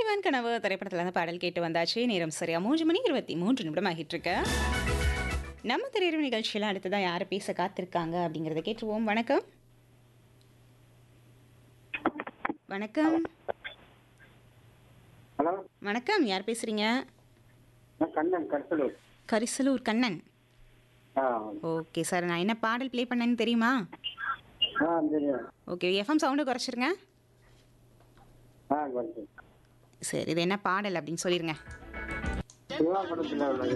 நீதிவான் கனவு திரைப்படத்துல இருந்து பாடல் கேட்டு வந்தாச்சு நேரம் சரியா மூன்று மணி இருபத்தி மூன்று நிமிடம் ஆகிட்டு இருக்கு நம்ம திரையரவு நிகழ்ச்சியில அடுத்ததான் யார் பேச காத்திருக்காங்க அப்படிங்கறத கேட்டுருவோம் வணக்கம் வணக்கம் ஹலோ வணக்கம் யார் பேசுறீங்க நான் கண்ணன் கருத்தலூர் கரிசலூர் கண்ணன் ஆ ஓகே சார் நான் என்ன பாடல் ப்ளே பண்ணேன்னு தெரியுமா ஆ தெரியும் ஓகே எஃப்எம் சவுண்டு குறைச்சிருங்க ஆ குறைச்சி சரி இது என்ன பாடல் அப்படின்னு சொல்லிருங்க சிவா படத்தில் உள்ளது